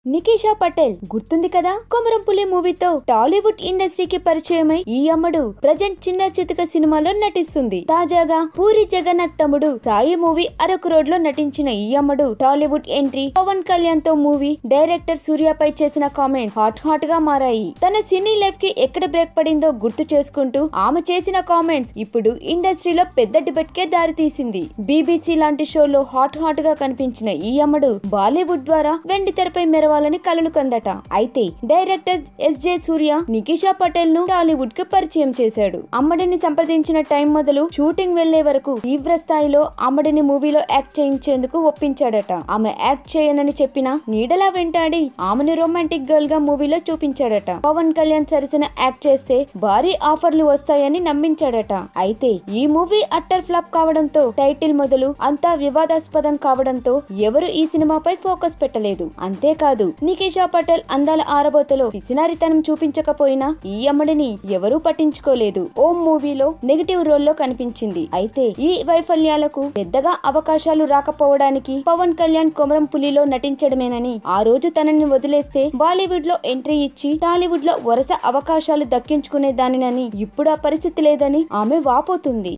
నికేషా పటేల్ గుర్తుంది కదా కొమరం పులి మూవీతో టాలీవుడ్ ఇండస్ట్రీకి పరిచయమై ఈ అమ్మడు ప్రజెంట్ చిన్న చితక సినిమాలో నటిస్తుంది తాజాగా పూరి జగన్నాథ్ తమ్ముడు సాయి మూవీ అరకు రోడ్ లో నటించిన ఈ అమ్మడు టాలీవుడ్ ఎంట్రీ పవన్ కళ్యాణ్ తో మూవీ డైరెక్టర్ సూర్యపై చేసిన కామెంట్ హాట్ హాట్ గా మారాయి తన సినీ లైఫ్ కి ఎక్కడ బ్రేక్ పడిందో గుర్తు చేసుకుంటూ ఆమె చేసిన కామెంట్స్ ఇప్పుడు ఇండస్ట్రీలో పెద్ద డిబేట్ కే దారితీసింది బీబీసీ లాంటి షోలో హాట్ హాట్ గా కనిపించిన ఈ అమ్మడు బాలీవుడ్ ద్వారా వెండి తెరపై మెరవాలని కలలు కందట అయితే director S J Surya Nikisha Patel ను టాలీవుడ్ కి పరిచయం చేశాడు అమ్మడిని సంప్రదించిన టైం మొదలు షూటింగ్ వెళ్లే వరకు తీవ్ర స్థాయిలో అమ్మడిని మూవీలో యాక్ట్ చేయించేందుకు ఒప్పించాడట ఆమె యాక్ట్ చేయనని చెప్పినా నీడలా వెంటాడి ఆమెను రొమాంటిక్ గర్ల్ గా మూవీలో చూపించాడట పవన్ కళ్యాణ్ సరసన యాక్ట్ చేస్తే భారీ ఆఫర్లు వస్తాయని నమ్మించాడట అయితే ఈ మూవీ అట్టర్ ఫ్లాప్ కావడంతో టైటిల్ మొదలు అంతా వివాదాస్పదం కావడంతో ఎవరు ఈ సినిమాపై ఫోకస్ పెట్టలేదు అంతేకాదు నికేషా పటేల్ అందాల ఆరబోతలో పిసినారితనం చూపించకపోయినా ఈ అమ్మడిని ఎవరూ పట్టించుకోలేదు ఓం మూవీలో నెగిటివ్ రోల్లో కనిపించింది అయితే ఈ వైఫల్యాలకు పెద్దగా అవకాశాలు రాకపోవడానికి పవన్ కళ్యాణ్ కొమరం పులిలో నటించడమేనని ఆ రోజు తనని వదిలేస్తే బాలీవుడ్ లో ఎంట్రీ ఇచ్చి టాలీవుడ్ లో వరుస అవకాశాలు దక్కించుకునే దానినని ఇప్పుడు ఆ పరిస్థితి లేదని ఆమె వాపోతుంది